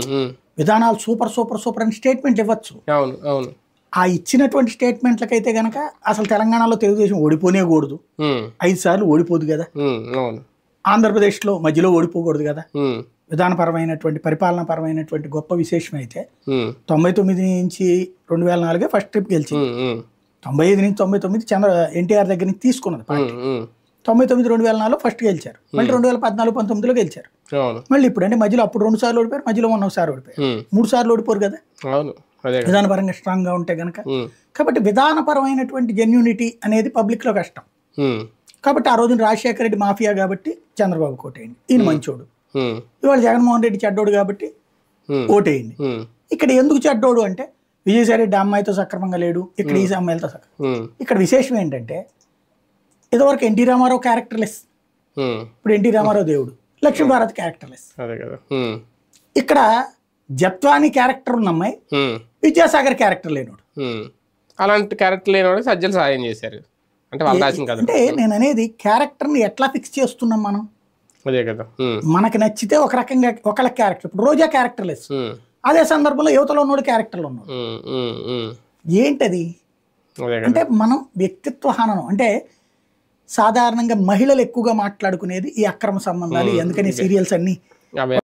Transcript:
ఉమ్. విధానాలు super super super అని statement ఇవ్వచ్చు అవును అవును ఆ ఇచ్చినటువంటి స్టేట్మెంట్లకైతే గనక అసలు తెలంగాణలో తెలుగుదేశం ఓడిపోనే కూడదు ఉమ్. ఐదు సార్లు ఓడిపోదు కదా ఉమ్. అవును ఆంధ్రప్రదేశ్లో మధ్యలో ఓడిపోకూడదు కదా ఉమ్. విధానపరమైనటువంటి పరిపాలనాపరమైనటువంటి గొప్ప విశేషం అయితే ఉమ్. తొంభై తొమ్మిది నుంచి రెండు వేల నాలుగే ఫస్ట్ ట్రిప్ గెలిచింది ఉమ్. ఉమ్. తొంభై ఐదు నుంచి తొంభై తొమ్మిది చంద్ర ఎన్టీఆర్ దగ్గర నుంచి తీసుకున్నది పార్టీ. ఉమ్. ఉమ్. తొంభై తొమ్మిది రెండు వేల నాలుగులో ఫస్ట్ గెలిచారు మళ్ళీ రెండు వేల పద్నాలుగు పంతొమ్మిదిలో గెలిచారు అవును మళ్ళీ ఇప్పుడు అంటే మధ్యలో అప్పుడు రెండు సార్లు ఓడిపోయారు మధ్యలో మొన్న ఒకసారి ఓడిపోయారు ఉమ్. మూడు సార్లు ఓడిపోరు కదా అవును అదే కదా విధానపరంగా స్ట్రాంగ్గా ఉంటే కనుక ఉమ్. కాబట్టి విధానపరమైనటువంటి జెన్యూనిటీ అనేది పబ్లిక్లో కష్టం ఉమ్. కాబట్టి ఆ రోజున రాజశేఖర రెడ్డి మాఫియా కాబట్టి చంద్రబాబు కోటేయండి ఈయన మంచోడు ఉమ్. ఇవాళ జగన్మోహన్ రెడ్డి చెడ్డోడు కాబట్టి ఉమ్. ఓటేయండి ఉమ్. ఇక్కడ ఎందుకు చెడ్డోడు అంటే విజయసాయి రెడ్డి అమ్మాయితో సక్రమంగా లేడు ఇక్కడ ఈ అమ్మాయిలతో సక్రమం ఉమ్. ఇక్కడ విశేషం ఏంటంటే ఇదివరకు ఎన్టీ రామారావు క్యారెక్టర్లెస్ ఉమ్. ఇప్పుడు ఎన్టీ రామారావు దేవుడు లక్ష్మీభారత్ క్యారెక్టర్లెస్ అదే కదా ఉమ్. ఇక్కడ జత్వాని క్యారెక్టర్ ఉన్న అమ్మాయి ఉమ్. విద్యాసాగర్ క్యారెక్టర్ లేనోడు ఉమ్. అలాంటి క్యారెక్టర్ లేని వాడు సజ్జలు సాయం చేశారు అంటే వాళ్ళు రాసిన కదా అంటే నేను అనేది క్యారెక్టర్ని ఎట్లా ఫిక్స్ చేస్తున్నాం మనం అదే కదా ఉమ్. మనకి నచ్చితే ఒక రకంగా ఒకళ్ళ క్యారెక్టర్ ఇప్పుడు రోజా క్యారెక్టర్లెస్ ఉమ్. అదే సందర్భంలో యువతలో ఉన్నోడు క్యారెక్టర్లో ఉన్నాడు ఉమ్. ఉమ్. ఉమ్. ఏంటది అదే కదా అంటే మనం వ్యక్తిత్వ హననం అంటే సాధారణంగా మహిళలు ఎక్కువగా మాట్లాడుకునేది ఈ అక్రమ సంబంధాలు ఎందుకని సీరియల్స్ అన్ని అవే